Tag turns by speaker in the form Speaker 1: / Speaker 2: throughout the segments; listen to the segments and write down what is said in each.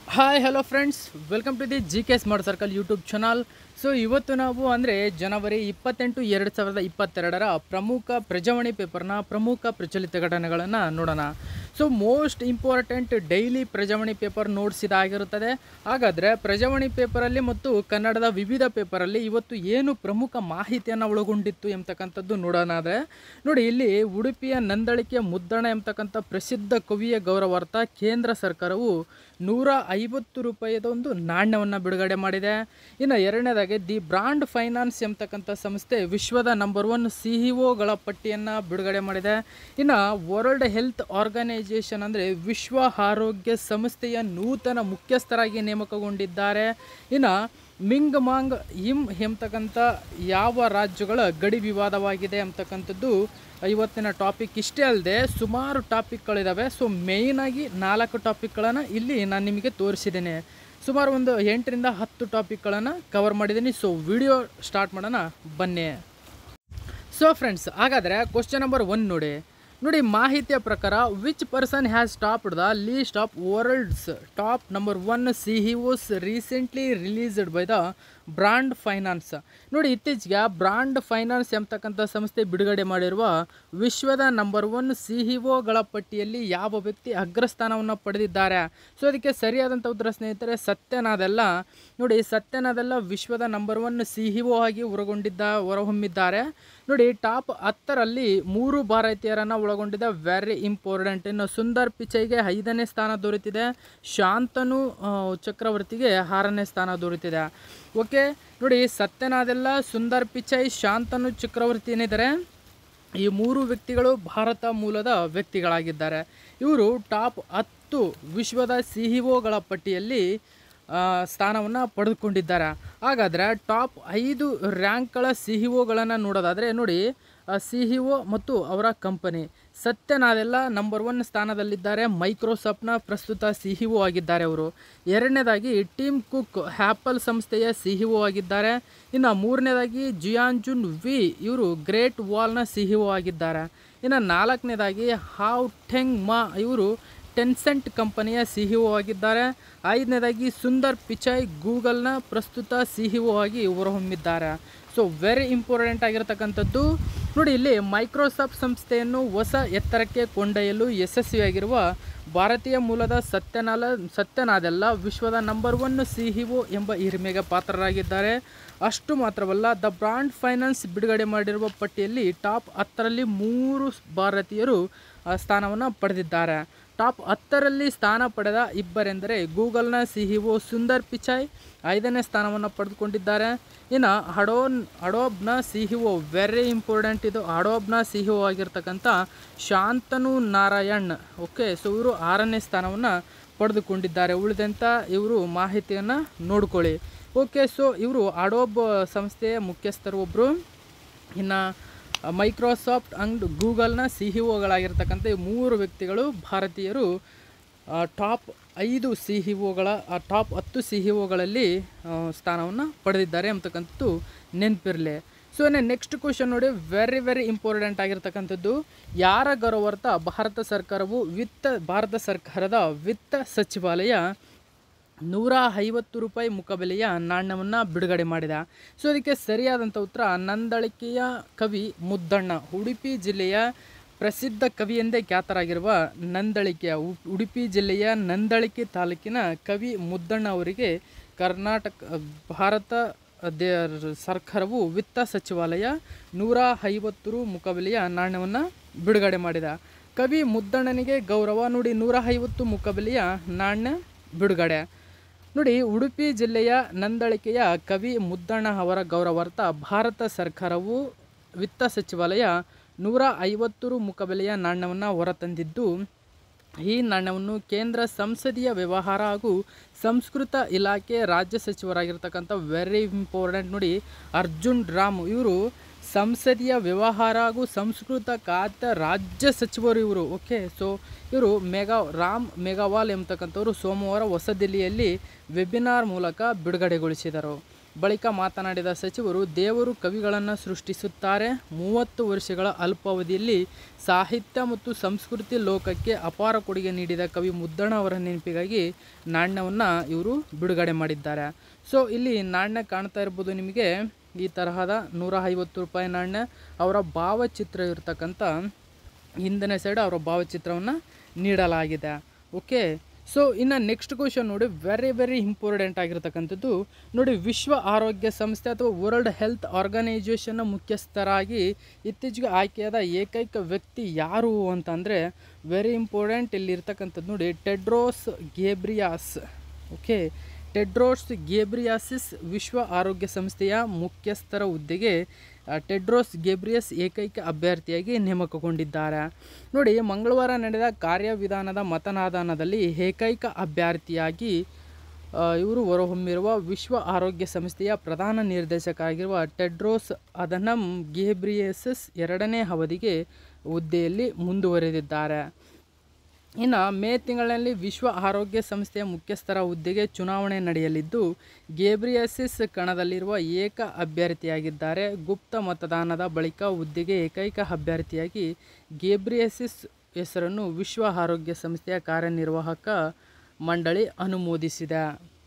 Speaker 1: hi hello friends welcome to the G K smart circle YouTube channel so ಇವತ್ತು ನಾವು ಅಂದರೆ ಜನವರಿ ಇಪ್ಪತ್ತೆಂಟು ಎರಡು ಸಾವಿರದ ಇಪ್ಪತ್ತೆರಡರ ಪ್ರಮುಖ ಪ್ರಜಾವಾಣಿ ಪೇಪರ್ನ ಪ್ರಮುಖ ಪ್ರಚಲಿತ ಘಟನೆಗಳನ್ನು ನೋಡೋಣ so most important daily Prajavani paper notes ಇದಾಗಿರುತ್ತದೆ ಹಾಗಾದರೆ ಪ್ರಜಾವಾಣಿ ಪೇಪರಲ್ಲಿ ಮತ್ತು ಕನ್ನಡದ ವಿವಿಧ ಪೇಪರಲ್ಲಿ ಇವತ್ತು ಏನು ಪ್ರಮುಖ ಮಾಹಿತಿಯನ್ನು ಒಳಗೊಂಡಿತ್ತು ಎಂಬತಕ್ಕಂಥದ್ದು ನೋಡೋಣಾದರೆ ನೋಡಿ ಇಲ್ಲಿ ಉಡುಪಿಯ ನಂದಳಿಕೆಯ ಮುದ್ದಣ ಎಂಬತಕ್ಕಂಥ ಪ್ರಸಿದ್ಧ ಕವಿಯ ಗೌರವಾರ್ಥ ಕೇಂದ್ರ ಸರ್ಕಾರವು ನೂರ ಐವತ್ತು ರೂಪಾಯಿದ ಒಂದು ನಾಣ್ಯವನ್ನು ಬಿಡುಗಡೆ ಮಾಡಿದೆ ಇನ್ನು ಎರಡನೇದಾಗಿ ದಿ ಬ್ರಾಂಡ್ ಫೈನಾನ್ಸ್ ಎಂಬತಕ್ಕಂಥ ಸಂಸ್ಥೆ ವಿಶ್ವದ ನಂಬರ್ ಒನ್ ಸಿ ಇ ಒಗಳ ಪಟ್ಟಿಯನ್ನು ಬಿಡುಗಡೆ ಮಾಡಿದೆ ಇನ್ನು ವರ್ಲ್ಡ್ ಹೆಲ್ತ್ ಆರ್ಗನೈಜೇಷನ್ ಅಂದರೆ ವಿಶ್ವ ಆರೋಗ್ಯ ಸಂಸ್ಥೆಯ ನೂತನ ಮುಖ್ಯಸ್ಥರಾಗಿ ನೇಮಕಗೊಂಡಿದ್ದಾರೆ ಇನ್ನು ಮಿಂಗ್ ಮಾಂಗ್ ಇಮ್ ಎಂಬತಕ್ಕಂಥ ಯಾವ ರಾಜ್ಯಗಳ ಗಡಿ ವಿವಾದವಾಗಿದೆ ಅಂತಕ್ಕಂಥದ್ದು ಇವತ್ತಿನ ಟಾಪಿಕ್ ಇಷ್ಟೇ ಅಲ್ಲದೆ ಸುಮಾರು ಟಾಪಿಕ್ಗಳಿದ್ದಾವೆ ಸೊ ಮೇಯ್ನಾಗಿ ನಾಲ್ಕು ಟಾಪಿಕ್ಗಳನ್ನು ಇಲ್ಲಿ ನಾನು ನಿಮಗೆ ತೋರಿಸಿದ್ದೇನೆ ಸುಮಾರು ಒಂದು ಎಂಟರಿಂದ ಹತ್ತು ಟಾಪಿಕ್ಗಳನ್ನು ಕವರ್ ಮಾಡಿದ್ದೀನಿ ಸೊ ವಿಡಿಯೋ ಸ್ಟಾರ್ಟ್ ಮಾಡೋಣ ಬನ್ನಿ ಸೊ ಫ್ರೆಂಡ್ಸ್ ಹಾಗಾದರೆ ಕ್ವಶನ್ ನಂಬರ್ ಒನ್ ನೋಡಿ ನೋಡಿ ಮಾಹಿತಿಯ ಪ್ರಕಾರ which person has topped the list of world's top number one C E O's recently released by the brand finance ನೋಡಿ ಇತ್ತೀಚೆಗೆ ಬ್ರಾಂಡ್ ಫೈನಾನ್ಸ್ ಎಂಬತಕ್ಕಂಥ ಸಂಸ್ಥೆ ಬಿಡುಗಡೆ ಮಾಡಿರುವ ವಿಶ್ವದ ನಂಬರ್ ಒನ್ ಸಿ ಇ ಒಗಳ ಪಟ್ಟಿಯಲ್ಲಿ ಯಾವ ವ್ಯಕ್ತಿ ಅಗ್ರಸ್ಥಾನವನ್ನು ಪಡೆದಿದ್ದಾರೆ ಸೊ ಅದಕ್ಕೆ ಸರಿಯಾದಂಥ ಉತ್ತರ ಸ್ನೇಹಿತರೆ ಸತ್ಯನಾದೆಲ್ಲ ನೋಡಿ ಸತ್ಯನಾದೆಲ್ಲ ವಿಶ್ವದ number one C E O ಆಗಿ ಹೊರಗೊಂಡಿದ್ದ ಹೊರಹೊಮ್ಮಿದ್ದಾರೆ ನೋಡಿ ಟಾಪ್ ಹತ್ತರಲ್ಲಿ ಮೂರು ಭಾರತೀಯರನ್ನು ಒಳಗೊಂಡಿದ್ದ ವೆರಿ ಇಂಪಾರ್ಟೆಂಟ್ ಇನ್ನು ಸುಂದರ್ ಪಿಚೈಗೆ ಐದನೇ ಸ್ಥಾನ ದೊರೆತಿದೆ ಶಾಂತನು ಆ, ಚಕ್ರವರ್ತಿಗೆ ಆರನೇ ಸ್ಥಾನ ದೊರೆತಿದೆ ಓಕೆ ನೋಡಿ ಸತ್ಯನಾದೆಲ್ಲ ಸುಂದರ್ ಪಿಚೈ ಶಾಂತನು ಚಕ್ರವರ್ತಿ ಏನಿದ್ದಾರೆ ಈ ಮೂರು ವ್ಯಕ್ತಿಗಳು ಭಾರತ ಮೂಲದ ವ್ಯಕ್ತಿಗಳಾಗಿದ್ದಾರೆ ಇವರು ಟಾಪ್ ಹತ್ತು ವಿಶ್ವದ ಸಿ ಇ ಒಗಳ ಪಟ್ಟಿಯಲ್ಲಿ ಸ್ಥಾನವನ್ನು ಪಡೆದುಕೊಂಡಿದ್ದಾರೆ ಹಾಗಾದರೆ ಟಾಪ್ ಐದು ರ್ಯಾಂಕ್ಗಳ ಸಿ ಇ ಒಗಳನ್ನು ನೋಡೋದಾದರೆ ನೋಡಿ ಸಿ ಇ ಒ ಮತ್ತು ಅವರ ಕಂಪನಿ ಸತ್ಯನಾದೆಲ್ಲ ನಂಬರ್ ಒನ್ ಸ್ಥಾನದಲ್ಲಿದ್ದಾರೆ ಮೈಕ್ರೋಸಾಫ್ಟ್ನ ಪ್ರಸ್ತುತ ಸಿ ಇ ಒ ಆಗಿದ್ದಾರೆ ಅವರು ಎರಡನೇದಾಗಿ ಟೀಮ್ ಕುಕ್ ಆ್ಯಪಲ್ ಸಂಸ್ಥೆಯ ಸಿ ಇ ಒ ಆಗಿದ್ದಾರೆ ಇನ್ನು ಮೂರನೇದಾಗಿ ಜಿಯಾನ್ಜುನ್ ವಿ ಇವರು ಗ್ರೇಟ್ ವಾಲ್ನ ಸಿ ಇ ಒ ಆಗಿದ್ದಾರೆ ಇನ್ನು ನಾಲ್ಕನೇದಾಗಿ ಹಾವ್ ಟೆಂಗ್ ಮಾ ಇವರು ಟೆನ್ಸೆಂಟ್ ಕಂಪನಿಯ ಸಿ ಇ ಒ ಆಗಿದ್ದಾರೆ ಐದನೇದಾಗಿ ಸುಂದರ್ ಪಿಚಾಯ್ ಗೂಗಲ್ನ ಪ್ರಸ್ತುತ ಸಿ ಇ ಒ ಆಗಿ ಹೊರಹೊಮ್ಮಿದ್ದಾರೆ ಸೊ ವೆರಿ ಇಂಪಾರ್ಟೆಂಟ್ ಆಗಿರತಕ್ಕಂಥದ್ದು ನೋಡಿ ಇಲ್ಲಿ ಮೈಕ್ರೋಸಾಫ್ಟ್ ಸಂಸ್ಥೆಯನ್ನು ಹೊಸ ಎತ್ತರಕ್ಕೆ ಕೊಂಡೊಯ್ಯಲು ಯಶಸ್ವಿಯಾಗಿರುವ ಭಾರತೀಯ ಮೂಲದ ಸತ್ಯನಾಲ ಸತ್ಯನಾದೆಲ್ಲ ವಿಶ್ವದ number one C E O ಎಂಬ ಹಿರಿಮೆಗೆ ಪಾತ್ರರಾಗಿದ್ದಾರೆ ಅಷ್ಟು ಮಾತ್ರವಲ್ಲ ದ ಬ್ರಾಂಡ್ ಫೈನಾನ್ಸ್ ಬಿಡುಗಡೆ ಮಾಡಿರುವ ಪಟ್ಟಿಯಲ್ಲಿ ಟಾಪ್ ಹತ್ತರಲ್ಲಿ ಮೂರು ಭಾರತೀಯರು ಆ, ಸ್ಥಾನವನ್ನು ಪಡೆದಿದ್ದಾರೆ ಟಾಪ್ ಹತ್ತರಲ್ಲಿ ಸ್ಥಾನ ಪಡೆದ ಇಬ್ಬರೆಂದರೆ ಗೂಗಲ್ನ C E O Sundar Pichai ಐದನೇ ಸ್ಥಾನವನ್ನು ಪಡೆದುಕೊಂಡಿದ್ದಾರೆ ಇನ್ನು ಹಡೋನ್ ಹಡೋಬ್ನ C E O very important ಇದು ಹಡೋಬ್ನ ಸಿ ಇ ಒ ಆಗಿರ್ತಕ್ಕಂಥ ಶಾಂತನು ನಾರಾಯಣ್ ಓಕೆ ಸೊ ಇವರು ಆರನೇ ಸ್ಥಾನವನ್ನು ಪಡೆದುಕೊಂಡಿದ್ದಾರೆ ಉಳಿದಂಥ ಇವರು ಮಾಹಿತಿಯನ್ನು ನೋಡ್ಕೊಳ್ಳಿ ಓಕೆ ಸೊ ಇವರು ಅಡೋಬ್ ಸಂಸ್ಥೆಯ ಮುಖ್ಯಸ್ಥರು ಒಬ್ಬರು ಇನ್ನು ಮೈಕ್ರೋಸಾಫ್ಟ್ ಅಂಡ್ ಗೂಗಲ್ನ ಸಿ ಇ ಒಗಳಾಗಿರ್ತಕ್ಕಂಥ ಈ ಮೂರು ವ್ಯಕ್ತಿಗಳು ಭಾರತೀಯರು ಟಾಪ್ ಐದು ಸಿ ಇ ಒಗಳ ಟಾಪ್ ಹತ್ತು ಸಿ ಇ ಒಗಳಲ್ಲಿ ಸ್ಥಾನವನ್ನು ಪಡೆದಿದ್ದಾರೆ ಅಂತಕ್ಕಂಥದ್ದು ನೆನಪಿರಲಿ ಸೊ ಇನ್ನು ನೆಕ್ಸ್ಟ್ ಕ್ವಶನ್ ನೋಡಿ ವೆರಿ ವೆರಿ ಇಂಪಾರ್ಟೆಂಟ್ ಆಗಿರ್ತಕ್ಕಂಥದ್ದು ಯಾರ ಗೌರವಾರ್ಥ ಭಾರತ ಸರ್ಕಾರವು ವಿತ್ತ ಭಾರತ ಸರ್ಕಾರದ ವಿತ್ತ ಸಚಿವಾಲಯ ನೂರ ಐವತ್ತು ರೂಪಾಯಿ ಮುಖಬೆಲೆಯ ನಾಣ್ಯವನ್ನು ಬಿಡುಗಡೆ ಮಾಡಿದ ಸೊ ಅದಕ್ಕೆ ಸರಿಯಾದಂಥ ಉತ್ತರ ನಂದಳಿಕೆಯ ಕವಿ ಮುದ್ದಣ್ಣ ಉಡುಪಿ ಜಿಲ್ಲೆಯ ಪ್ರಸಿದ್ಧ ಕವಿ ಎಂದೇ ಖ್ಯಾತರಾಗಿರುವ ನಂದಳಿಕೆಯ ಉ- ಉಡುಪಿ ಜಿಲ್ಲೆಯ ನಂದಳಿಕೆ ತಾಲೂಕಿನ ಕವಿ ಮುದ್ದಣ್ಣ ಅವರಿಗೆ ಕರ್ನಾಟಕ ಭಾರತ ದೇ ಸರ್ಕಾರವು ವಿತ್ತ ಸಚಿವಾಲಯ ನೂರ ಐವತ್ತು ರು ಮುಖಬೆಲೆಯ ನಾಣ್ಯವನ್ನು ಬಿಡುಗಡೆ ಮಾಡಿದ ಕವಿ ಮುದ್ದಣ್ಣನಿಗೆ ಗೌರವ ನೋಡಿ ನೂರ ಐವತ್ತು ಮುಖಬೆಲೆಯ ನಾಣ್ಯ ಬಿಡುಗಡೆ ನೋಡಿ ಉಡುಪಿ ಜಿಲ್ಲೆಯ ನಂದಳಿಕೆಯ ಕವಿ ಮುದ್ದಣ್ಣ ಅವರ ಗೌರವಾರ್ಥ ಭಾರತ ಸರ್ಕಾರವು ವಿತ್ತ ಸಚಿವಾಲಯ ನೂರ ಐವತ್ತು ರು ಮುಖಬೆಲೆಯ ನಾಣ್ಯವನ್ನು ಹೊರತಂದಿದ್ದು ಈ ನಾಣ್ಯವನ್ನು ಕೇಂದ್ರ ಸಂಸದೀಯ ವ್ಯವಹಾರ ಹಾಗೂ ಸಂಸ್ಕೃತ ಇಲಾಖೆ ರಾಜ್ಯ ಸಚಿವರಾಗಿರ್ತಕ್ಕಂಥ ವೆರಿ ಇಂಪಾರ್ಟೆಂಟ್ ನೋಡಿ ಅರ್ಜುನ್ ರಾಮ್ ಇವರು ಸಂಸದೀಯ ವ್ಯವಹಾರ ಹಾಗೂ ಸಂಸ್ಕೃತ ಖಾತೆ ರಾಜ್ಯ ಸಚಿವರು ಇವರು ಓಕೆ ಸೊ ಇವರು ಮೆಗಾ ರಾಮ್ ಮೆಗಾವಾಲ್ ಎಂಬತಕ್ಕಂಥವ್ರು ಸೋಮವಾರ ಹೊಸದಿಲ್ಲಿಯಲ್ಲಿ ವೆಬಿನಾರ್ ಮೂಲಕ ಬಿಡುಗಡೆಗೊಳಿಸಿದರು ಬಳಿಕ ಮಾತನಾಡಿದ ಸಚಿವರು ದೇವರು ಕವಿಗಳನ್ನು ಸೃಷ್ಟಿಸುತ್ತಾರೆ ಮೂವತ್ತು ವರ್ಷಗಳ ಅಲ್ಪಾವಧಿಯಲ್ಲಿ ಸಾಹಿತ್ಯ ಮತ್ತು ಸಂಸ್ಕೃತಿ ಲೋಕಕ್ಕೆ ಅಪಾರ ಕೊಡುಗೆ ನೀಡಿದ ಕವಿ ಮುದ್ದಣ್ಣ ಅವರ ನೆನಪಿಗಾಗಿ ನಾಣ್ಯವನ್ನು ಇವರು ಬಿಡುಗಡೆ ಮಾಡಿದ್ದಾರೆ ಸೊ ಇಲ್ಲಿ ನಾಣ್ಯ ಕಾಣ್ತಾ ಇರ್ಬೋದು ನಿಮಗೆ ಈ ತರಹದ ನೂರ ಐವತ್ತು ರೂಪಾಯಿ ನಾಣ್ಯ ಅವರ ಭಾವಚಿತ್ರ ಇರತಕ್ಕಂಥ ಹಿಂದಿನ ಸೈಡ್ ಅವರ ಭಾವಚಿತ್ರವನ್ನು ನೀಡಲಾಗಿದೆ ಓಕೆ ಸೊ ಇನ್ನು ನೆಕ್ಸ್ಟ್ ಕ್ವಶನ್ ನೋಡಿ ವೆರಿ ವೆರಿ ಇಂಪಾರ್ಟೆಂಟ್ ಆಗಿರ್ತಕ್ಕಂಥದ್ದು ನೋಡಿ ವಿಶ್ವ ಆರೋಗ್ಯ ಸಂಸ್ಥೆ ಅಥವಾ ವರ್ಲ್ಡ್ ಹೆಲ್ತ್ ಆರ್ಗನೈಜೇಷನ್ನ ಮುಖ್ಯಸ್ಥರಾಗಿ ಇತ್ತೀಚೆಗೆ ಆಯ್ಕೆಯಾದ ಏಕೈಕ ವ್ಯಕ್ತಿ ಯಾರು ಅಂತಂದರೆ ವೆರಿ ಇಂಪಾರ್ಟೆಂಟ್ ಇಲ್ಲಿ ಇರ್ತಕ್ಕಂಥದ್ದು ನೋಡಿ Tedros Ghebreyesus okay Tedros Ghebreyesus ವಿಶ್ವ ಆರೋಗ್ಯ ಸಂಸ್ಥೆಯ ಮುಖ್ಯಸ್ಥರ ಹುದ್ದೆಗೆ ಆ, ಟೆಡ್ರೋಸ್ ಗೇಬ್ರಿಯಸ್ ಏಕೈಕ ಅಭ್ಯರ್ಥಿಯಾಗಿ ನೇಮಕಗೊಂಡಿದ್ದಾರೆ ನೋಡಿ ಮಂಗಳವಾರ ನಡೆದ ಕಾರ್ಯವಿಧಾನದ ಮತದಾನದಲ್ಲಿ ಏಕೈಕ ಅಭ್ಯರ್ಥಿಯಾಗಿ ಆ, ಇವರು ಹೊರಹೊಮ್ಮಿರುವ ವಿಶ್ವ ಆರೋಗ್ಯ ಸಂಸ್ಥೆಯ ಪ್ರಧಾನ ನಿರ್ದೇಶಕ ಆಗಿರುವ ಟೆಡ್ರೋಸ್ ಅದನಮ್ ಗೇಬ್ರಿಯಸಸ್ ಎರಡನೇ ಅವಧಿಗೆ ಹುದ್ದೆಯಲ್ಲಿ ಮುಂದುವರೆದಿದ್ದಾರೆ ಇನ್ನು ಮೇ ತಿಂಗಳಲ್ಲಿ ವಿಶ್ವ ಆರೋಗ್ಯ ಸಂಸ್ಥೆಯ ಮುಖ್ಯಸ್ಥರ ಹುದ್ದೆಗೆ ಚುನಾವಣೆ ನಡೆಯಲಿದ್ದು ಗೇಬ್ರಿಯಸಿಸ್ ಕಣದಲ್ಲಿರುವ ಏಕ ಅಭ್ಯರ್ಥಿಯಾಗಿದ್ದಾರೆ ಗುಪ್ತ ಮತದಾನದ ಬಳಿಕ ಹುದ್ದೆಗೆ ಏಕೈಕ ಅಭ್ಯರ್ಥಿಯಾಗಿ ಗೇಬ್ರಿಯಸಿಸ್ ಹೆಸರನ್ನು ವಿಶ್ವ ಆರೋಗ್ಯ ಸಂಸ್ಥೆಯ ಕಾರ್ಯನಿರ್ವಾಹಕ ಮಂಡಳಿ ಅನುಮೋದಿಸಿದೆ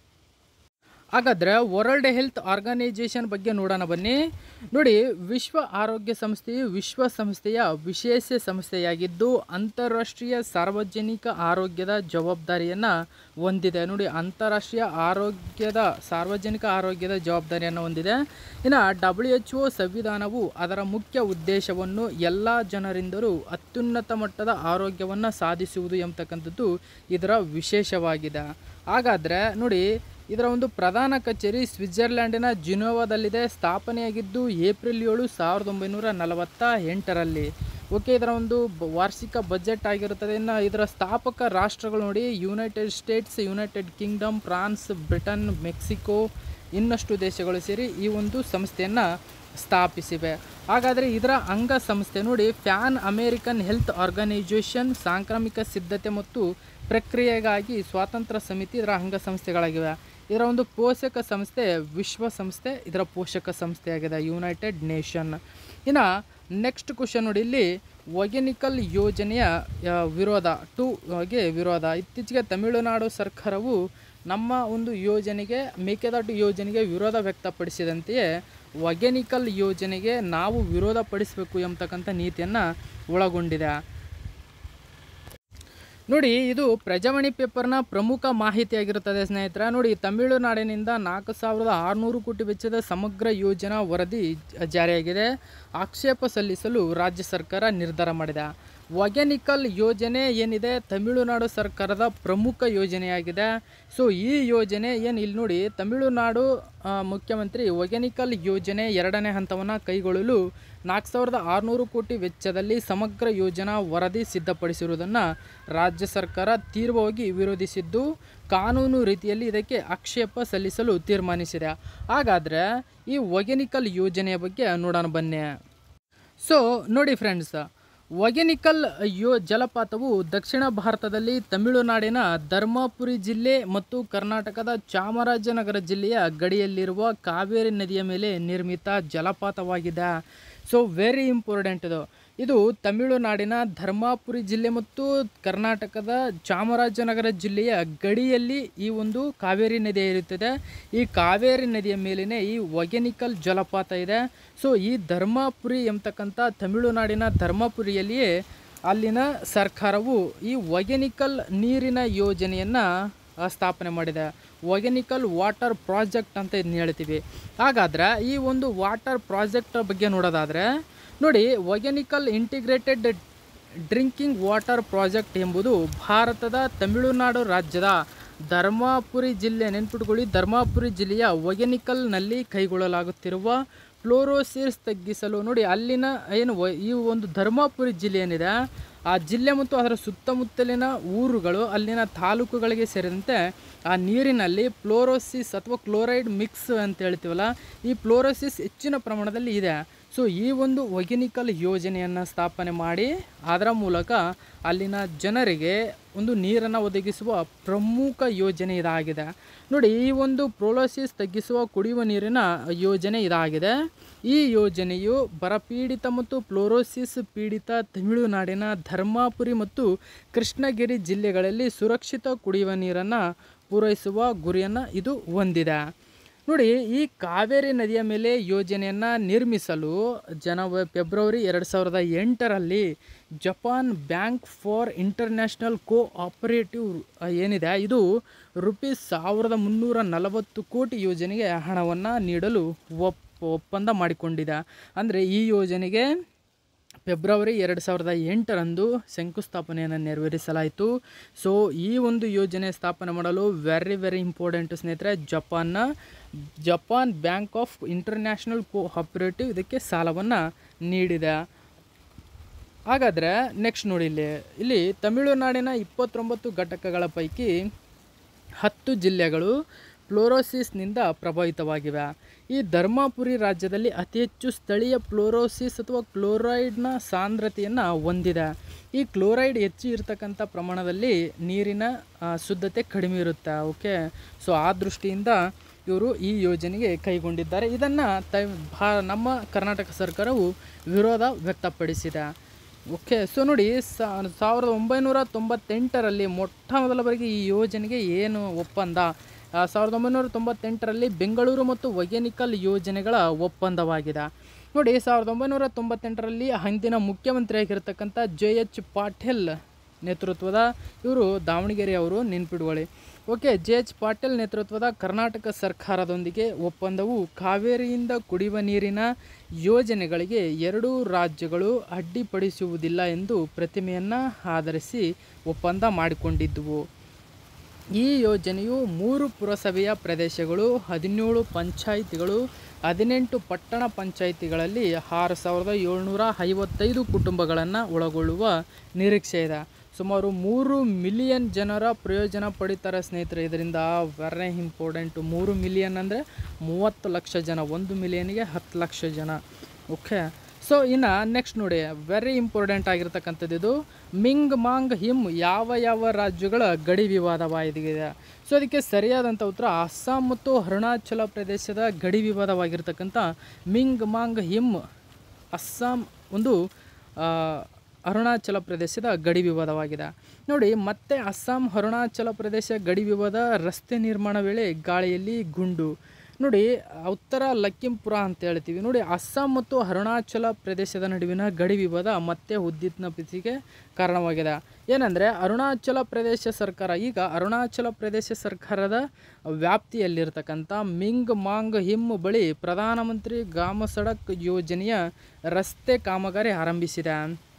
Speaker 1: ಹಾಗಾದರೆ ವರ್ಲ್ಡ್ ಹೆಲ್ತ್ ಆರ್ಗನೈಜೇಷನ್ ಬಗ್ಗೆ ನೋಡೋಣ ಬನ್ನಿ ನೋಡಿ ವಿಶ್ವ ಆರೋಗ್ಯ ಸಂಸ್ಥೆಯು ವಿಶ್ವಸಂಸ್ಥೆಯ ವಿಶೇಷ ಸಂಸ್ಥೆಯಾಗಿದ್ದು ಅಂತಾರಾಷ್ಟ್ರೀಯ ಸಾರ್ವಜನಿಕ ಆರೋಗ್ಯದ ಜವಾಬ್ದಾರಿಯನ್ನು ಹೊಂದಿದೆ ನೋಡಿ ಅಂತಾರಾಷ್ಟ್ರೀಯ ಆರೋಗ್ಯದ ಸಾರ್ವಜನಿಕ ಆರೋಗ್ಯದ ಜವಾಬ್ದಾರಿಯನ್ನು ಹೊಂದಿದೆ ಇನ್ನು ಡಬ್ಲ್ಯೂ ಎಚ್ ಒ ಸಂವಿಧಾನವು ಅದರ ಮುಖ್ಯ ಉದ್ದೇಶವನ್ನು ಎಲ್ಲ ಜನರಿಂದಲೂ ಅತ್ಯುನ್ನತ ಮಟ್ಟದ ಆರೋಗ್ಯವನ್ನು ಸಾಧಿಸುವುದು ಎಂಬತಕ್ಕಂಥದ್ದು ಇದರ ವಿಶೇಷವಾಗಿದೆ ಹಾಗಾದರೆ ನೋಡಿ ಇದರ ಒಂದು ಪ್ರಧಾನ ಕಚೇರಿ ಸ್ವಿಟ್ಜರ್ಲ್ಯಾಂಡಿನ ಜಿನೋವಾದಲ್ಲಿದೆ ಸ್ಥಾಪನೆಯಾಗಿದ್ದು ಏಪ್ರಿಲ್ ಏಳು ಸಾವಿರದ ಒಂಬೈನೂರ ನಲವತ್ತ ಎಂಟರಲ್ಲಿ ಓಕೆ ಇದರ ಒಂದು ಬ- ವಾರ್ಷಿಕ ಬಜೆಟ್ ಆಗಿರುತ್ತದೆ ಇನ್ನು ಇದರ ಸ್ಥಾಪಕ ರಾಷ್ಟ್ರಗಳು ನೋಡಿ United States United Kingdom France Britain Mexico ಇನ್ನಷ್ಟು ದೇಶಗಳು ಸೇರಿ ಈ ಒಂದು ಸಂಸ್ಥೆಯನ್ನು ಸ್ಥಾಪಿಸಿವೆ ಹಾಗಾದರೆ ಇದರ ಅಂಗ ಸಂಸ್ಥೆ ನೋಡಿ ಫ್ಯಾನ್ ಅಮೇರಿಕನ್ ಹೆಲ್ತ್ ಆರ್ಗನೈಜೇಷನ್ ಸಾಂಕ್ರಾಮಿಕ ಸಿದ್ಧತೆ ಮತ್ತು ಪ್ರಕ್ರಿಯೆಗಾಗಿ ಸ್ವಾತಂತ್ರ್ಯ ಸಮಿತಿ ಇದರ ಅಂಗಸಂಸ್ಥೆಗಳಾಗಿವೆ ಇದರ ಒಂದು ಪೋಷಕ ಸಂಸ್ಥೆ ವಿಶ್ವಸಂಸ್ಥೆ ಇದರ ಪೋಷಕ ಸಂಸ್ಥೆಯಾಗಿದೆ ಯುನೈಟೆಡ್ ನೇಷನ್ ಇನ್ನು ನೆಕ್ಸ್ಟ್ ಕ್ವಶನ್ ನೋಡಿ ಇಲ್ಲಿ ಒಗೆನಿಕಲ್ ಯೋಜನೆಯ ಆ, ವಿರೋಧ ಟು ಗೆ ವಿರೋಧ ಇತ್ತೀಚೆಗೆ ತಮಿಳುನಾಡು ಸರ್ಕಾರವು ನಮ್ಮ ಒಂದು ಯೋಜನೆಗೆ ಮೇಕೆದಾಟು ಯೋಜನೆಗೆ ವಿರೋಧ ವ್ಯಕ್ತಪಡಿಸಿದಂತೆಯೇ ಒಗೆನಿಕಲ್ ಯೋಜನೆಗೆ ನಾವು ವಿರೋಧ ಪಡಿಸಬೇಕು ಎಂಬತಕ್ಕಂಥ ನೀತಿಯನ್ನು ಒಳಗೊಂಡಿದೆ ನೋಡಿ ಇದು ಪ್ರಜಾವಾಣಿ ಪೇಪರ್ನ ಪ್ರಮುಖ ಮಾಹಿತಿಯಾಗಿರುತ್ತದೆ ಸ್ನೇಹಿತರ ನೋಡಿ ತಮಿಳುನಾಡಿನಿಂದ ನಾಲ್ಕು ಸಾವಿರದ ಆರುನೂರು ಕೋಟಿ ವೆಚ್ಚದ ಸಮಗ್ರ ಯೋಜನಾ ವರದಿ ಜ- ಜಾರಿಯಾಗಿದೆ ಆಕ್ಷೇಪ ಸಲ್ಲಿಸಲು ರಾಜ್ಯ ಸರ್ಕಾರ ನಿರ್ಧಾರ ಮಾಡಿದೆ ಒಗೆನಿಕಲ್ ಯೋಜನೆ ಏನಿದೆ ತಮಿಳುನಾಡು ಸರ್ಕಾರದ ಪ್ರಮುಖ ಯೋಜನೆಯಾಗಿದೆ ಸೊ ಈ ಯೋಜನೆ ಏನು ಇಲ್ಲಿ ನೋಡಿ ತಮಿಳುನಾಡು ಆ, ಮುಖ್ಯಮಂತ್ರಿ ಒಗೆನಿಕಲ್ ಯೋಜನೆ ಎರಡನೇ ಹಂತವನ್ನು ಕೈಗೊಳ್ಳಲು ನಾಲ್ಕು ಸಾವಿರದ ಆರುನೂರು ಕೋಟಿ ವೆಚ್ಚದಲ್ಲಿ ಸಮಗ್ರ ಯೋಜನಾ ವರದಿ ಸಿದ್ಧಪಡಿಸಿರುವುದನ್ನು ರಾಜ್ಯ ಸರ್ಕಾರ ತೀವ್ರವಾಗಿ ವಿರೋಧಿಸಿದ್ದು ಕಾನೂನು ರೀತಿಯಲ್ಲಿ ಇದಕ್ಕೆ ಆಕ್ಷೇಪ ಸಲ್ಲಿಸಲು ತೀರ್ಮಾನಿಸಿದೆ ಹಾಗಾದರೆ ಈ ಒಗೆನಿಕಲ್ ಯೋಜನೆಯ ಬಗ್ಗೆ ನೋಡೋಣ ಬನ್ನಿ ಸೊ ನೋಡಿ ಫ್ರೆಂಡ್ಸ್ ಒಗೆನಿಕಲ್ ಯೋ ಜಲಪಾತವು ದಕ್ಷಿಣ ಭಾರತದಲ್ಲಿ ತಮಿಳುನಾಡಿನ ಧರ್ಮಪುರಿ ಜಿಲ್ಲೆ ಮತ್ತು ಕರ್ನಾಟಕದ ಚಾಮರಾಜನಗರ ಜಿಲ್ಲೆಯ ಗಡಿಯಲ್ಲಿರುವ ಕಾವೇರಿ ನದಿಯ ಮೇಲೆ ನಿರ್ಮಿತ ಜಲಪಾತವಾಗಿದೆ ಸೊ ವೆರಿ ಇಂಪಾರ್ಟೆಂಟ್ ಇದು ಇದು ತಮಿಳುನಾಡಿನ ಧರ್ಮಪುರಿ ಜಿಲ್ಲೆ ಮತ್ತು ಕರ್ನಾಟಕದ ಚಾಮರಾಜನಗರ ಜಿಲ್ಲೆಯ ಗಡಿಯಲ್ಲಿ ಈ ಒಂದು ಕಾವೇರಿ ನದಿ ಇರುತ್ತದೆ ಈ ಕಾವೇರಿ ನದಿಯ ಮೇಲಿನ ಈ ಒಗೆನಿಕಲ್ ಜಲಪಾತ ಇದೆ ಸೊ ಈ ಧರ್ಮಪುರಿ ಎಂಬತಕ್ಕಂಥ ತಮಿಳುನಾಡಿನ ಧರ್ಮಪುರಿಯಲ್ಲಿಯೇ ಅಲ್ಲಿನ ಸರ್ಕಾರವು ಈ ಒಗೆನಿಕಲ್ ನೀರಿನ ಯೋಜನೆಯನ್ನು ಸ್ಥಾಪನೆ ಮಾಡಿದೆ ಒಗೆನಿಕಲ್ ವಾಟರ್ ಪ್ರಾಜೆಕ್ಟ್ ಅಂತ ಇದನ್ನ ಹೇಳ್ತೀವಿ ಹಾಗಾದ್ರೆ ಈ ಒಂದು ವಾಟರ್ ಪ್ರಾಜೆಕ್ಟ್ ಬಗ್ಗೆ ನೋಡೋದಾದರೆ ನೋಡಿ Hogenakkal integrated drinking water project ಎಂಬುದು ಭಾರತದ ತಮಿಳುನಾಡು ರಾಜ್ಯದ ಧರ್ಮಪುರಿ ಜಿಲ್ಲೆ ನೆನ್ಪಿಟ್ಕೊಳ್ಳಿ ಧರ್ಮಪುರಿ ಜಿಲ್ಲೆಯ ಒಗೆನಿಕಲ್ನಲ್ಲಿ ಕೈಗೊಳ್ಳಲಾಗುತ್ತಿರುವ ಫ್ಲೋರೋಸಿಸ್ ತಗ್ಗಿಸಲು ನೋಡಿ ಅಲ್ಲಿನ ಏನು ವ- ಈ ಒಂದು ಧರ್ಮಪುರಿ ಜಿಲ್ಲೆ ಏನಿದೆ ಆ ಜಿಲ್ಲೆ ಮತ್ತು ಅದರ ಸುತ್ತಮುತ್ತಲಿನ ಊರುಗಳು ಅಲ್ಲಿನ ತಾಲೂಕುಗಳಿಗೆ ಸೇರಿದಂತೆ ಆ ನೀರಿನಲ್ಲಿ ಫ್ಲೋರೋಸಿಸ್ ಅಥವಾ ಕ್ಲೋರೈಡ್ ಮಿಕ್ಸ್ ಅಂತ ಹೇಳ್ತೀವಲ್ಲ ಈ ಫ್ಲೋರೋಸಿಸ್ ಹೆಚ್ಚಿನ ಪ್ರಮಾಣದಲ್ಲಿ ಇದೆ ಸೊ ಈ ಒಂದು ಒಗೆನಿಕಲ್ ಯೋಜನೆಯನ್ನು ಸ್ಥಾಪನೆ ಮಾಡಿ ಅದರ ಮೂಲಕ ಅಲ್ಲಿನ ಜನರಿಗೆ ಒಂದು ನೀರನ್ನು ಒದಗಿಸುವ ಪ್ರಮುಖ ಯೋಜನೆ ಇದಾಗಿದೆ ನೋಡಿ ಈ ಒಂದು ಪ್ರೋಲೋಸಿಸ್ ತಗ್ಗಿಸುವ ಕುಡಿಯುವ ನೀರಿನ ಯೋಜನೆ ಇದಾಗಿದೆ ಈ ಯೋಜನೆಯು ಬರಪೀಡಿತ ಮತ್ತು ಫ್ಲೋರೋಸಿಸ್ ಪೀಡಿತ ತಮಿಳುನಾಡಿನ ಧರ್ಮಾಪುರಿ ಮತ್ತು ಕೃಷ್ಣಗಿರಿ ಜಿಲ್ಲೆಗಳಲ್ಲಿ ಸುರಕ್ಷಿತ ಕುಡಿಯುವ ನೀರನ್ನು ಪೂರೈಸುವ ಗುರಿಯನ್ನು ಇದು ಹೊಂದಿದೆ ನೋಡಿ ಈ ಕಾವೇರಿ ನದಿಯ ಮೇಲೆ ಯೋಜನೆಯನ್ನು ನಿರ್ಮಿಸಲು ಜನವ ಫೆಬ್ರವರಿ ಎರಡು ಸಾವಿರದ ಎಂಟರಲ್ಲಿ Japan bank for international cooperative ಏನಿದೆ ಇದು ರುಪೀಸ್ ಸಾವಿರದ ಮುನ್ನೂರ ನಲವತ್ತು ಕೋಟಿ ಯೋಜನೆಗೆ ಹಣವನ್ನು ನೀಡಲು ಒಪ್ ಒಪ್ಪಂದ ಮಾಡಿಕೊಂಡಿದೆ ಅಂದರೆ ಈ ಯೋಜನೆಗೆ ಫೆಬ್ರವರಿ ಎರಡು ಸಾವಿರದ ಎಂಟರಂದು ಶಂಕುಸ್ಥಾಪನೆಯನ್ನು ನೆರವೇರಿಸಲಾಯಿತು ಸೊ ಈ ಒಂದು ಯೋಜನೆ ಸ್ಥಾಪನೆ ಮಾಡಲು ವೆರಿ ವೆರಿ ಇಂಪಾರ್ಟೆಂಟ್ ಸ್ನೇಹಿತರೆ ಜಪಾನ್ನ Japan bank of international cooperative ಇದಕ್ಕೆ ಸಾಲವನ್ನು ನೀಡಿದೆ ಹಾಗಾದರೆ ನೆಕ್ಸ್ಟ್ ನೋಡಿ ಇಲ್ಲಿ ಇಲ್ಲಿ ತಮಿಳುನಾಡಿನ ಇಪ್ಪತ್ತೊಂಬತ್ತು ಘಟಕಗಳ ಪೈಕಿ ಹತ್ತು ಜಿಲ್ಲೆಗಳು ಫ್ಲೋರೋಸಿಸ್ನಿಂದ ಪ್ರಭಾವಿತವಾಗಿವೆ ಈ ಧರ್ಮಪುರಿ ರಾಜ್ಯದಲ್ಲಿ ಅತಿ ಹೆಚ್ಚು ಸ್ಥಳೀಯ ಫ್ಲೋರೋಸಿಸ್ ಅಥವಾ ಕ್ಲೋರೈಡ್ನ ಸಾಂದ್ರತೆಯನ್ನು ಹೊಂದಿದೆ ಈ ಕ್ಲೋರೈಡ್ ಹೆಚ್ಚು ಇರತಕ್ಕಂಥ ಪ್ರಮಾಣದಲ್ಲಿ ನೀರಿನ ಆ, ಶುದ್ಧತೆ ಕಡಿಮೆ ಇರುತ್ತೆ ಓಕೆ ಸೊ ಆ ದೃಷ್ಟಿಯಿಂದ ಇವರು ಈ ಯೋಜನೆಗೆ ಕೈಗೊಂಡಿದ್ದಾರೆ ಇದನ್ನು ತ ಭಾ ನಮ್ಮ ಕರ್ನಾಟಕ ಸರ್ಕಾರವು ವಿರೋಧ ವ್ಯಕ್ತಪಡಿಸಿದೆ ಓಕೆ ಸೊ ನೋಡಿ ಸಾ- ಸಾವಿರದ ಒಂಬೈನೂರ ತೊಂಬತ್ತೆಂಟರಲ್ಲಿ ಮೊಟ್ಟ ಮೊದಲ ಬಾರಿಗೆ ಈ ಯೋಜನೆಗೆ ಏನು ಒಪ್ಪಂದ ಆ, ಸಾವಿರದ ಒಂಬೈನೂರ ತೊಂಬತ್ತೆಂಟರಲ್ಲಿ ಬೆಂಗಳೂರು ಮತ್ತು ಒಗೆನಿಕಲ್ ಯೋಜನೆಗಳ ಒಪ್ಪಂದವಾಗಿದೆ ನೋಡಿ ಸಾವಿರದ ಒಂಬೈನೂರ ತೊಂಬತ್ತೆಂಟರಲ್ಲಿ ಅಂದಿನ ಮುಖ್ಯಮಂತ್ರಿಯಾಗಿರ್ತಕ್ಕಂಥ ಜೆ ಎಚ್ ಪಾಟೀಲ್ ನೇತೃತ್ವದ ಇವರು ದಾವಣಗೆರೆ ಅವರು ನೆನ್ಪಿಡುವಳಿ ಓಕೆ ಜೆ ಎಚ್ ಪಾಟೀಲ್ ನೇತೃತ್ವದ ಕರ್ನಾಟಕ ಸರ್ಕಾರದೊಂದಿಗೆ ಒಪ್ಪಂದವು ಕಾವೇರಿಯಿಂದ ಕುಡಿಯುವ ನೀರಿನ ಯೋಜನೆಗಳಿಗೆ ಎರಡೂ ರಾಜ್ಯಗಳು ಅಡ್ಡಿಪಡಿಸುವುದಿಲ್ಲ ಎಂದು ಪ್ರತಿಮೆಯನ್ನು ಆಧರಿಸಿ ಒಪ್ಪಂದ ಮಾಡಿಕೊಂಡಿದ್ದುವು ಈ ಯೋಜನೆಯು ಮೂರು ಪುರಸಭೆಯ ಪ್ರದೇಶಗಳು ಹದಿನೇಳು ಪಂಚಾಯಿತಿಗಳು ಹದಿನೆಂಟು ಪಟ್ಟಣ ಪಂಚಾಯಿತಿಗಳಲ್ಲಿ ಆರು ಸಾವಿರದ ಏಳ್ನೂರ ಐವತ್ತೈದು ಕುಟುಂಬಗಳನ್ನು ಒಳಗೊಳ್ಳುವ ನಿರೀಕ್ಷೆ ಇದೆ ಸುಮಾರು ಮೂರು ಮಿಲಿಯನ್ ಜನರ ಪ್ರಯೋಜನ ಪಡಿತಾರೆ ಸ್ನೇಹಿತರೆ ಇದರಿಂದ ವೆರಿ ಇಂಪಾರ್ಟೆಂಟು ಮೂರು ಮಿಲಿಯನ್ ಅಂದರೆ ಮೂವತ್ತು ಲಕ್ಷ ಜನ ಒಂದು ಮಿಲಿಯನ್ಗೆ ಹತ್ತು ಲಕ್ಷ ಜನ ಓಕೆ ಸೊ ಇನ್ನು ನೆಕ್ಸ್ಟ್ ನೋಡಿ ವೆರಿ ಇಂಪಾರ್ಟೆಂಟ್ ಆಗಿರ್ತಕ್ಕಂಥದ್ದು ಇದು ಮಿಂಗ್ ಮಾಂಗ್ ಹಿಮ್ ಯಾವ ಯಾವ ರಾಜ್ಯಗಳ ಗಡಿ ವಿವಾದವಾಗಿದೆ ಸೊ ಅದಕ್ಕೆ ಸರಿಯಾದಂಥ ಉತ್ತರ ಅಸ್ಸಾಂ ಮತ್ತು ಅರುಣಾಚಲ ಪ್ರದೇಶದ ಗಡಿ ವಿವಾದವಾಗಿರ್ತಕ್ಕಂಥ ಮಿಂಗ್ ಮಾಂಗ್ ಹಿಮ್ ಅಸ್ಸಾಂ ಒಂದು ಆ, ಅರುಣಾಚಲ ಪ್ರದೇಶದ ಗಡಿ ವಿವಾದವಾಗಿದೆ ನೋಡಿ ಮತ್ತೆ ಅಸ್ಸಾಂ ಅರುಣಾಚಲ ಪ್ರದೇಶ ಗಡಿ ವಿವಾದ ರಸ್ತೆ ನಿರ್ಮಾಣ ವೇಳೆ ಗಾಳಿಯಲ್ಲಿ ಗುಂಡು ನೋಡಿ ಉತ್ತರ ಲಕ್ಕಿಂಪುರ ಅಂತ ಹೇಳ್ತೀವಿ ನೋಡಿ ಅಸ್ಸಾಂ ಮತ್ತು ಅರುಣಾಚಲ ಪ್ರದೇಶದ ನಡುವಿನ ಗಡಿ ವಿವಾದ ಮತ್ತೆ ಉದ್ದಿಗ್ನಪಿಸಿಗೆ ಕಾರಣವಾಗಿದೆ ಏನಂದರೆ ಅರುಣಾಚಲ ಪ್ರದೇಶ ಸರ್ಕಾರ ಈಗ ಅರುಣಾಚಲ ಪ್ರದೇಶ ಸರ್ಕಾರದ ವ್ಯಾಪ್ತಿಯಲ್ಲಿರ್ತಕ್ಕಂಥ ಮಿಂಗ್ ಮಾಂಗ್ ಹಿಮ್ ಬಳಿ ಪ್ರಧಾನಮಂತ್ರಿ ಗ್ರಾಮ ಸಡಕ್ ಯೋಜನೆಯ ರಸ್ತೆ ಕಾಮಗಾರಿ ಆರಂಭಿಸಿದೆ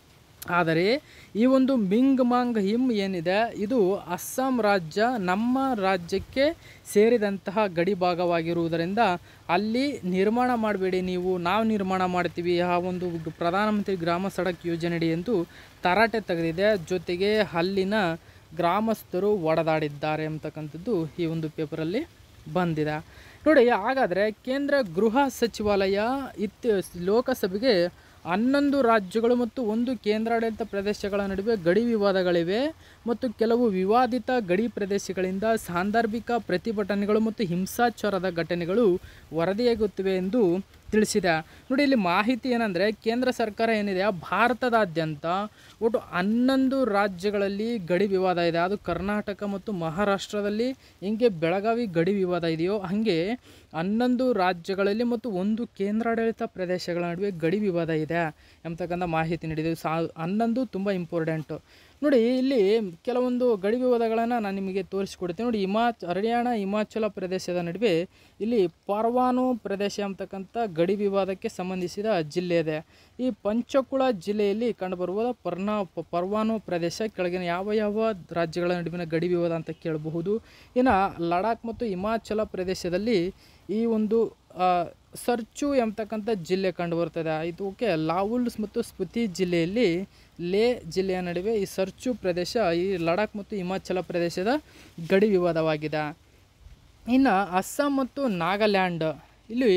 Speaker 1: ಆದರೆ ಈ ಒಂದು ಮಿಂಗ್ ಮಾಂಗ್ ಹಿಮ್ ಏನಿದೆ ಇದು ಅಸ್ಸಾಂ ರಾಜ್ಯ ನಮ್ಮ ರಾಜ್ಯಕ್ಕೆ ಸೇರಿದಂತಹ ಗಡಿ ಭಾಗವಾಗಿರುವುದರಿಂದ ಅಲ್ಲಿ ನಿರ್ಮಾಣ ಮಾಡಬೇಡಿ ನೀವು ನಾವು ನಿರ್ಮಾಣ ಮಾಡ್ತೀವಿ ಆ ಒಂದು ಪ್ರಧಾನಮಂತ್ರಿ ಗ್ರಾಮ ಸಡಕ್ ಯೋಜನೆಯಡಿ ಎಂದು ತರಾಟೆ ತೆಗೆದಿದೆ ಜೊತೆಗೆ ಅಲ್ಲಿನ ಗ್ರಾಮಸ್ಥರು ಒಡೆದಾಡಿದ್ದಾರೆ ಅಂತಕ್ಕಂಥದ್ದು ಈ ಒಂದು ಪೇಪರಲ್ಲಿ ಬಂದಿದೆ ನೋಡಿ ಹಾಗಾದರೆ ಕೇಂದ್ರ ಗೃಹ ಸಚಿವಾಲಯ ಇತ್ತ ಲೋಕಸಭೆಗೆ ಹನ್ನೊಂದು ರಾಜ್ಯಗಳು ಮತ್ತು ಒಂದು ಕೇಂದ್ರಾಡಳಿತ ಪ್ರದೇಶಗಳ ನಡುವೆ ಗಡಿ ವಿವಾದಗಳಿವೆ ಮತ್ತು ಕೆಲವು ವಿವಾದಿತ ಗಡಿ ಪ್ರದೇಶಗಳಿಂದ ಸಾಂದರ್ಭಿಕ ಪ್ರತಿಭಟನೆಗಳು ಮತ್ತು ಹಿಂಸಾಚಾರದ ಘಟನೆಗಳು ವರದಿಯಾಗುತ್ತಿವೆ ಎಂದು ತಿಳಿಸಿದೆ ನೋಡಿ ಇಲ್ಲಿ ಮಾಹಿತಿ ಏನಂದರೆ ಕೇಂದ್ರ ಸರ್ಕಾರ ಏನಿದೆ ಭಾರತದಾದ್ಯಂತ ಒಟ್ಟು ಹನ್ನೊಂದು ರಾಜ್ಯಗಳಲ್ಲಿ ಗಡಿ ವಿವಾದ ಇದೆ ಅದು ಕರ್ನಾಟಕ ಮತ್ತು ಮಹಾರಾಷ್ಟ್ರದಲ್ಲಿ ಹಿಂಗೆ ಬೆಳಗಾವಿ ಗಡಿ ವಿವಾದ ಇದೆಯೋ ಹಾಗೆ ಹನ್ನೊಂದು ರಾಜ್ಯಗಳಲ್ಲಿ ಮತ್ತು ಒಂದು ಕೇಂದ್ರಾಡಳಿತ ಪ್ರದೇಶಗಳ ನಡುವೆ ಗಡಿ ವಿವಾದ ಇದೆ ಎಂಬತಕ್ಕಂಥ ಮಾಹಿತಿ ನೀಡಿದೆ ಸಾ ಹನ್ನೊಂದು ತುಂಬ ಇಂಪಾರ್ಟೆಂಟು ನೋಡಿ ಇಲ್ಲಿ ಕೆಲವೊಂದು ಗಡಿ ವಿವಾದಗಳನ್ನು ನಾನು ನಿಮಗೆ ತೋರಿಸಿಕೊಡ್ತೀನಿ ನೋಡಿ ಹಿಮಾಚ ಹರಿಯಾಣ ಹಿಮಾಚಲ ಪ್ರದೇಶದ ನಡುವೆ ಇಲ್ಲಿ ಪರ್ವಾನು ಪ್ರದೇಶ ಅಂತಕ್ಕಂಥ ಗಡಿ ವಿವಾದಕ್ಕೆ ಸಂಬಂಧಿಸಿದ ಜಿಲ್ಲೆ ಇದೆ ಈ ಪಂಚಕುಳ ಜಿಲ್ಲೆಯಲ್ಲಿ ಕಂಡುಬರುವ ಪರ್ನಾ ಪ- ಪರ್ವಾನು ಪ್ರದೇಶ ಕೆಳಗಿನ ಯಾವ ಯಾವ ರಾಜ್ಯಗಳ ನಡುವಿನ ಗಡಿ ವಿವಾದ ಅಂತ ಕೇಳಬಹುದು ಇನ್ನು ಲಡಾಖ್ ಮತ್ತು ಹಿಮಾಚಲ ಪ್ರದೇಶದಲ್ಲಿ ಈ ಒಂದು ಆ, ಸರ್ಚು ಎಂಬತಕ್ಕಂಥ ಜಿಲ್ಲೆ ಕಂಡುಬರ್ತದೆ ಇದು ಓಕೆ ಲಾವುಲ್ಸ್ ಮತ್ತು ಸ್ಪುತಿ ಜಿಲ್ಲೆಯಲ್ಲಿ ಲೇ ಜಿಲ್ಲೆಯ ನಡುವೆ ಈ ಸರ್ಚು ಪ್ರದೇಶ ಈ ಲಡಾಖ್ ಮತ್ತು ಹಿಮಾಚಲ ಪ್ರದೇಶದ ಗಡಿ ವಿವಾದವಾಗಿದೆ ಇನ್ನು ಅಸ್ಸಾಂ ಮತ್ತು ನಾಗಾಲ್ಯಾಂಡ್ ಇಲ್ಲಿ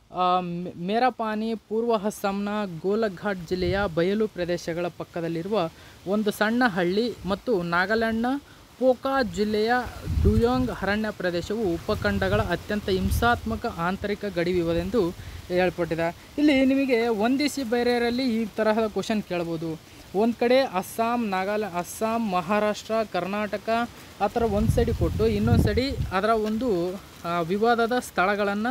Speaker 1: ಆ, ಮೆ- ಮೇರಪಾನಿ ಪೂರ್ವ ಅಸ್ಸಾಂನ ಗೋಲಘಾಟ್ ಜಿಲ್ಲೆಯ ಬಯಲು ಪ್ರದೇಶಗಳ ಪಕ್ಕದಲ್ಲಿರುವ ಒಂದು ಸಣ್ಣ ಹಳ್ಳಿ ಮತ್ತು ನಾಗಾಲ್ಯಾಂಡ್ನ ಪೋಕಾ ಜಿಲ್ಲೆಯ ಡುಯೋಂಗ್ ಅರಣ್ಯ ಪ್ರದೇಶವು ಉಪಖಂಡಗಳ ಅತ್ಯಂತ ಹಿಂಸಾತ್ಮಕ ಆಂತರಿಕ ಗಡಿವಿವದೆಂದು ಹೇಳ್ಪಟ್ಟಿದೆ ಇಲ್ಲಿ ನಿಮಗೆ ಒಂದಿಸಿ ಬೇರೆಯವರಲ್ಲಿ ಈ ತರಹದ ಕ್ವಶನ್ ಕೇಳ್ಬೋದು ಒಂದು ಕಡೆ ಅಸ್ಸಾಂ ನಾಗಾಲ್ಯಾ ಅಸ್ಸಾಂ ಮಹಾರಾಷ್ಟ್ರ ಕರ್ನಾಟಕ ಆ ಥರ ಒಂದು ಸೈಡಿ ಕೊಟ್ಟು ಇನ್ನೊಂದು ಸೈಡಿ ಅದರ ಒಂದು ಆ, ವಿವಾದದ ಸ್ಥಳಗಳನ್ನು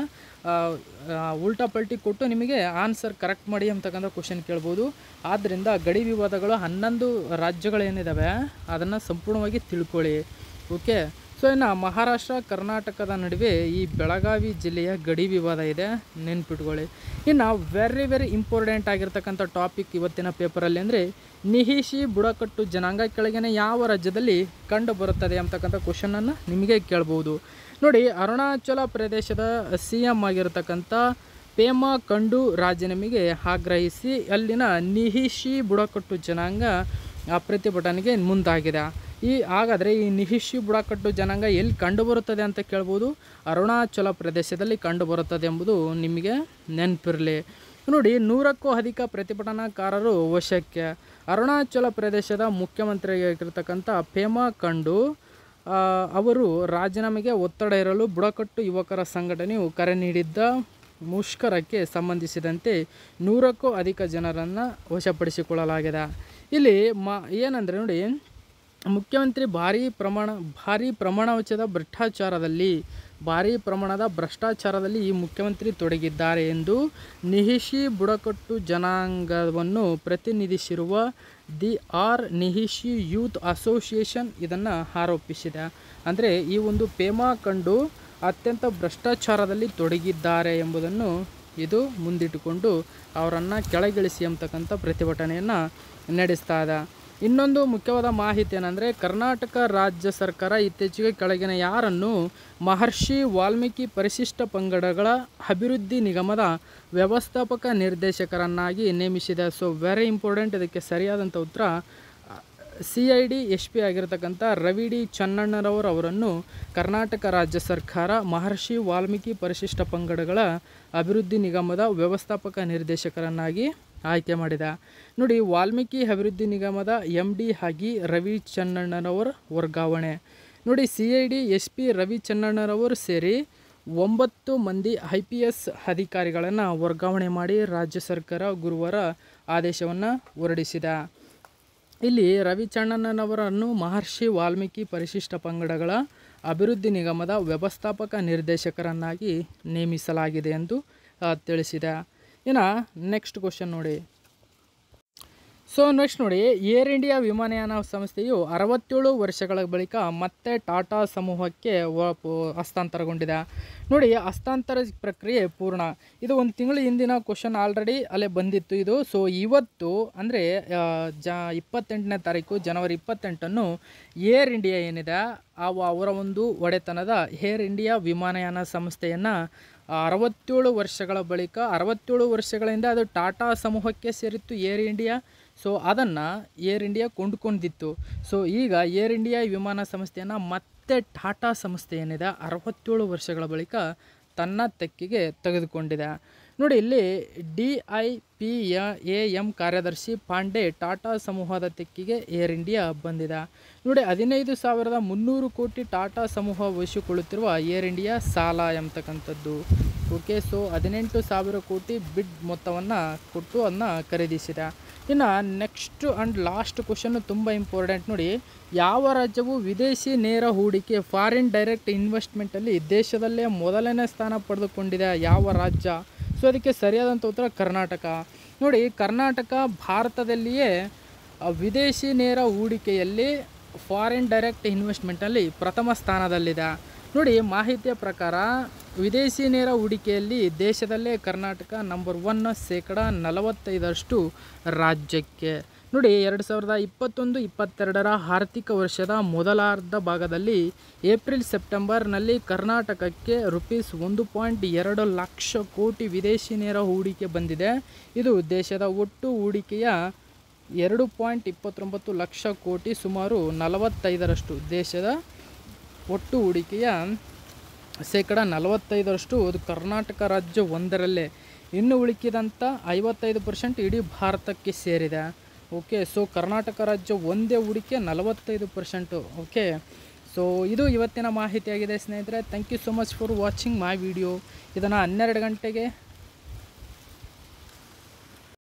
Speaker 1: ಉಲ್ಟಾ ಪಲ್ಟಿ ಕೊಟ್ಟು ನಿಮಗೆ ಆನ್ಸರ್ ಕರೆಕ್ಟ್ ಮಾಡಿ ಅಂತಕ್ಕಂಥ ಕ್ವಶನ್ ಕೇಳ್ಬೋದು ಆದ್ದರಿಂದ ಗಡಿ ವಿವಾದಗಳು ಹನ್ನೊಂದು ರಾಜ್ಯಗಳೇನಿದ್ದಾವೆ ಅದನ್ನು ಸಂಪೂರ್ಣವಾಗಿ ತಿಳ್ಕೊಳ್ಳಿ ಓಕೆ ಸೊ ಇನ್ನು ಮಹಾರಾಷ್ಟ್ರ ಕರ್ನಾಟಕದ ನಡುವೆ ಈ ಬೆಳಗಾವಿ ಜಿಲ್ಲೆಯ ಗಡಿ ವಿವಾದ ಇದೆ ನೆನ್ಪಿಟ್ಕೊಳ್ಳಿ ಇನ್ನು ವೆರಿ ವೆರಿ ಇಂಪಾರ್ಟೆಂಟ್ ಆಗಿರ್ತಕ್ಕಂಥ ಟಾಪಿಕ್ ಇವತ್ತಿನ ಪೇಪರಲ್ಲಿ ಅಂದರೆ ನಿಹಿಶಿ ಬುಡಕಟ್ಟು ಜನಾಂಗ ಕೆಳಗಿನ ಯಾವ ರಾಜ್ಯದಲ್ಲಿ ಕಂಡು ಬರುತ್ತದೆ ಅಂತಕ್ಕಂಥ ಕ್ವಶನನ್ನು ನಿಮಗೆ ಕೇಳ್ಬೋದು ನೋಡಿ ಅರುಣಾಚಲ ಪ್ರದೇಶದ ಸಿ ಎಮ್ ಆಗಿರತಕ್ಕಂಥ ಪೇಮಾ ಕಂಡು ರಾಜೀನಾಮೆಗೆ ಆಗ್ರಹಿಸಿ ಅಲ್ಲಿನ ನಿಹಿಶಿ ಬುಡಕಟ್ಟು ಜನಾಂಗ ಆ ಪ್ರತಿಭಟನೆಗೆ ಮುಂದಾಗಿದೆ ಈ ಹಾಗಾದರೆ ಈ ನಿಹಿಶಿ ಬುಡಕಟ್ಟು ಜನಾಂಗ ಎಲ್ಲಿ ಕಂಡುಬರುತ್ತದೆ ಅಂತ ಕೇಳ್ಬೋದು ಅರುಣಾಚಲ ಪ್ರದೇಶದಲ್ಲಿ ಕಂಡುಬರುತ್ತದೆ ಎಂಬುದು ನಿಮಗೆ ನೆನಪಿರಲಿ ನೋಡಿ ನೂರಕ್ಕೂ ಅಧಿಕ ಪ್ರತಿಭಟನಾಕಾರರು ವಶಕ್ಕೆ ಅರುಣಾಚಲ ಪ್ರದೇಶದ ಮುಖ್ಯಮಂತ್ರಿಯಾಗಿರ್ತಕ್ಕಂಥ ಪೇಮಾ ಕಂಡು ಆ, ಅವರು ರಾಜೀನಾಮೆಗೆ ಒತ್ತಡ ಇರಲು ಬುಡಕಟ್ಟು ಯುವಕರ ಸಂಘಟನೆಯು ಕರೆ ನೀಡಿದ್ದ ಮುಷ್ಕರಕ್ಕೆ ಸಂಬಂಧಿಸಿದಂತೆ ನೂರಕ್ಕೂ ಅಧಿಕ ಜನರನ್ನು ವಶಪಡಿಸಿಕೊಳ್ಳಲಾಗಿದೆ ಇಲ್ಲಿ ಮ ಏನಂದರೆ ನೋಡಿ ಮುಖ್ಯಮಂತ್ರಿ ಭಾರಿ ಪ್ರಮಾಣ ಭಾರಿ ಪ್ರಮಾಣ ವೆಚ್ಚದ ಭ್ರಷ್ಟಾಚಾರದಲ್ಲಿ ಭಾರಿ ಪ್ರಮಾಣದ ಭ್ರಷ್ಟಾಚಾರದಲ್ಲಿ ಈ ಮುಖ್ಯಮಂತ್ರಿ ತೊಡಗಿದ್ದಾರೆ ಎಂದು ನಿಹಿಶಿ ಬುಡಕಟ್ಟು ಜನಾಂಗವನ್ನು ಪ್ರತಿನಿಧಿಸಿರುವ ದಿ ಆರ್ ನಿಹಿಶಿ ಯೂತ್ ಅಸೋಸಿಯೇಷನ್ ಇದನ್ನು ಆರೋಪಿಸಿದೆ ಅಂದರೆ ಈ ಒಂದು ಪೇಮಾ ಕಂಡು ಅತ್ಯಂತ ಭ್ರಷ್ಟಾಚಾರದಲ್ಲಿ ತೊಡಗಿದ್ದಾರೆ ಎಂಬುದನ್ನು ಇದು ಮುಂದಿಟ್ಟುಕೊಂಡು ಅವರನ್ನು ಕೆಳಗಿಳಿಸಿ ಅಂತಕ್ಕಂಥ ಪ್ರತಿಭಟನೆಯನ್ನು ನಡೆಸ್ತಾ ಇದೆ ಇನ್ನೊಂದು ಮುಖ್ಯವಾದ ಮಾಹಿತಿ ಏನಂದರೆ ಕರ್ನಾಟಕ ರಾಜ್ಯ ಸರ್ಕಾರ ಇತ್ತೀಚೆಗೆ ಕೆಳಗಿನ ಯಾರನ್ನು ಮಹರ್ಷಿ ವಾಲ್ಮೀಕಿ ಪರಿಶಿಷ್ಟ ಪಂಗಡಗಳ ಅಭಿವೃದ್ಧಿ ನಿಗಮದ ವ್ಯವಸ್ಥಾಪಕ ನಿರ್ದೇಶಕರನ್ನಾಗಿ ನೇಮಿಸಿದೆ ಸೊ ವೆರಿ ಇಂಪಾರ್ಟೆಂಟ್ ಇದಕ್ಕೆ ಸರಿಯಾದಂಥ ಉತ್ತರ C I D S P ಆಗಿರತಕ್ಕಂಥ ರವಿ ಡಿ ಚನ್ನಣ್ಣರವರು ಅವರನ್ನು ಕರ್ನಾಟಕ ರಾಜ್ಯ ಸರ್ಕಾರ ಮಹರ್ಷಿ ವಾಲ್ಮೀಕಿ ಪರಿಶಿಷ್ಟ ಪಂಗಡಗಳ ಅಭಿವೃದ್ಧಿ ನಿಗಮದ ವ್ಯವಸ್ಥಾಪಕ ನಿರ್ದೇಶಕರನ್ನಾಗಿ ಆಯ್ಕೆ ಮಾಡಿದ ನೋಡಿ ವಾಲ್ಮೀಕಿ ಅಭಿವೃದ್ಧಿ ನಿಗಮದ ಎಂ ಡಿ ಆಗಿ ರವಿ ಚನ್ನಣ್ಣನವರ ವರ್ಗಾವಣೆ ನೋಡಿ C I D S P Ravi ಚನ್ನಣ್ಣರವರು ಸೇರಿ ಒಂಬತ್ತು ಮಂದಿ ಐ ಪಿ ಎಸ್ ಅಧಿಕಾರಿಗಳನ್ನು ವರ್ಗಾವಣೆ ಮಾಡಿ ರಾಜ್ಯ ಸರ್ಕಾರ ಗುರುವಾರ ಆದೇಶವನ್ನು ಹೊರಡಿಸಿದೆ ಇಲ್ಲಿ ರವಿಚಣ್ಣನವರನ್ನು ಮಹರ್ಷಿ ವಾಲ್ಮೀಕಿ ಪರಿಶಿಷ್ಟ ಪಂಗಡಗಳ ಅಭಿವೃದ್ಧಿ ನಿಗಮದ ವ್ಯವಸ್ಥಾಪಕ ನಿರ್ದೇಶಕರನ್ನಾಗಿ ನೇಮಿಸಲಾಗಿದೆ ಎಂದು ಆ, ತಿಳಿಸಿದೆ ಇನ್ನು ನೆಕ್ಸ್ಟ್ ಕ್ವಶನ್ ನೋಡಿ ಸೊ ನೆಕ್ಸ್ಟ್ ನೋಡಿ ಏರ್ ಇಂಡಿಯಾ ವಿಮಾನಯಾನ ಸಂಸ್ಥೆಯು ಅರವತ್ತೇಳು ವರ್ಷಗಳ ಬಳಿಕ ಮತ್ತೆ ಟಾಟಾ ಸಮೂಹಕ್ಕೆ ವ- ಪ- ಹಸ್ತಾಂತರಗೊಂಡಿದೆ ನೋಡಿ ಹಸ್ತಾಂತರ ಪ್ರಕ್ರಿಯೆ ಪೂರ್ಣ ಇದು ಒಂದು ತಿಂಗಳ ಹಿಂದಿನ ಕ್ವಶನ್ ಆಲ್ರೆಡಿ ಅಲ್ಲೇ ಬಂದಿತ್ತು ಇದು ಸೊ ಇವತ್ತು ಅಂದರೆ ಜ ಇಪ್ಪತ್ತೆಂಟನೇ ತಾರೀಕು ಜನವರಿ ಇಪ್ಪತ್ತೆಂಟನ್ನು ಏರ್ ಇಂಡಿಯಾ ಏನಿದೆ ಅವು ಅವರ ಒಂದು ಒಡೆತನದ ಏರ್ ಇಂಡಿಯಾ ವಿಮಾನಯಾನ ಸಂಸ್ಥೆಯನ್ನು ಅರವತ್ತೇಳು ವರ್ಷಗಳ ಬಳಿಕ ಅರವತ್ತೇಳು ವರ್ಷಗಳಿಂದ ಅದು ಟಾಟಾ ಸಮೂಹಕ್ಕೆ ಸೇರಿತ್ತು ಏರ್ ಇಂಡಿಯಾ ಸೊ ಅದನ್ನು ಏರ್ ಇಂಡಿಯಾ ಕೊಂಡುಕೊಂಡಿತ್ತು ಸೊ ಈಗ ಏರ್ ಇಂಡಿಯಾ ವಿಮಾನ ಸಂಸ್ಥೆಯನ್ನು ಮತ್ತೆ ಟಾಟಾ ಸಂಸ್ಥೆ ಏನಿದೆ ಅರವತ್ತೇಳು ವರ್ಷಗಳ ಬಳಿಕ ತನ್ನ ತೆಕ್ಕೆಗೆ ತೆಗೆದುಕೊಂಡಿದೆ ನೋಡಿ ಇಲ್ಲಿ D I P A M ಕಾರ್ಯದರ್ಶಿ ಪಾಂಡೆ ಟಾಟಾ ಸಮೂಹದ ತೆಕ್ಕೆಗೆ ಏರ್ ಇಂಡಿಯಾ ಬಂದಿದೆ ನೋಡಿ ಹದಿನೈದು ಸಾವಿರದ ಮುನ್ನೂರು ಕೋಟಿ ಟಾಟಾ ಸಮೂಹ ವಹಿಸಿಕೊಳ್ಳುತ್ತಿರುವ ಏರ್ ಇಂಡಿಯಾ ಸಾಲ ಎಂಬತಕ್ಕಂಥದ್ದು ಓಕೆ ಸೊ ಹದಿನೆಂಟು ಸಾವಿರ ಕೋಟಿ ಬಿಡ್ ಮೊತ್ತವನ್ನು ಕೊಟ್ಟು ಅದನ್ನ ಖರೀದಿಸಿದೆ ಇನ್ನು ನೆಕ್ಸ್ಟ್ ಆ್ಯಂಡ್ ಲಾಸ್ಟ್ ಕ್ವಶನ್ನು ತುಂಬ ಇಂಪಾರ್ಟೆಂಟ್ ನೋಡಿ ಯಾವ ರಾಜ್ಯವು ವಿದೇಶಿ ನೇರ ಹೂಡಿಕೆ ಫಾರಿನ್ ಡೈರೆಕ್ಟ್ ಇನ್ವೆಸ್ಟ್ಮೆಂಟಲ್ಲಿ ದೇಶದಲ್ಲೇ ಮೊದಲನೇ ಸ್ಥಾನ ಪಡೆದುಕೊಂಡಿದೆ ಯಾವ ರಾಜ್ಯ ಸೊ ಅದಕ್ಕೆ ಸರಿಯಾದಂಥ ಉತ್ತರ ಕರ್ನಾಟಕ ನೋಡಿ ಕರ್ನಾಟಕ ಭಾರತದಲ್ಲಿಯೇ ಆ, ವಿದೇಶಿ ನೇರ ಹೂಡಿಕೆಯಲ್ಲಿ ಫಾರಿನ್ ಡೈರೆಕ್ಟ್ ಇನ್ವೆಸ್ಟ್ಮೆಂಟಲ್ಲಿ ಪ್ರಥಮ ಸ್ಥಾನದಲ್ಲಿದೆ ನೋಡಿ ಮಾಹಿತಿಯ ಪ್ರಕಾರ ವಿದೇಶಿ ನೇರ ಹೂಡಿಕೆಯಲ್ಲಿ ದೇಶದಲ್ಲೇ ಕರ್ನಾಟಕ ನಂಬರ್ ಒನ್ ಶೇಕಡ ನಲವತ್ತೈದರಷ್ಟು ರಾಜ್ಯಕ್ಕೆ ನೋಡಿ ಎರಡು ಸಾವಿರದ ಇಪ್ಪತ್ತೊಂದು ಇಪ್ಪತ್ತೆರಡರ ಆರ್ಥಿಕ ವರ್ಷದ ಮೊದಲಾರ್ಧ ಭಾಗದಲ್ಲಿ ಏಪ್ರಿಲ್ ಸೆಪ್ಟೆಂಬರ್ನಲ್ಲಿ ಕರ್ನಾಟಕಕ್ಕೆ ರುಪೀಸ್ ಒಂದು ಪಾಯಿಂಟ್ ಎರಡು ಲಕ್ಷ ಕೋಟಿ ವಿದೇಶಿ ನೇರ ಹೂಡಿಕೆ ಬಂದಿದೆ ಇದು ದೇಶದ ಒಟ್ಟು ಹೂಡಿಕೆಯ ಎರಡು ಪಾಯಿಂಟ್ ಇಪ್ಪತ್ತೊಂಬತ್ತು ಲಕ್ಷ ಕೋಟಿ ಸುಮಾರು ನಲವತ್ತೈದರಷ್ಟು ದೇಶದ ಒಟ್ಟು ಹೂಡಿಕೆಯ ಶೇಕಡ ನಲವತ್ತೈದರಷ್ಟು ಅದು ಕರ್ನಾಟಕ ರಾಜ್ಯ ಒಂದರಲ್ಲೇ ಇನ್ನು ಉಳಿಕಿದಂಥ ಐವತ್ತೈದು ಪರ್ಸೆಂಟ್ ಇಡೀ ಭಾರತಕ್ಕೆ ಸೇರಿದೆ ಓಕೆ ಸೊ ಕರ್ನಾಟಕ ರಾಜ್ಯ ಒಂದೇ ಹೂಡಿಕೆ ನಲವತ್ತೈದು ಪರ್ಸೆಂಟು ಓಕೆ ಸೊ ಇದು ಇವತ್ತಿನ ಮಾಹಿತಿಯಾಗಿದೆ ಸ್ನೇಹಿತರೆ thank you so much for watching my video ಇದನ್ನು ಹನ್ನೆರಡು ಗಂಟೆಗೆ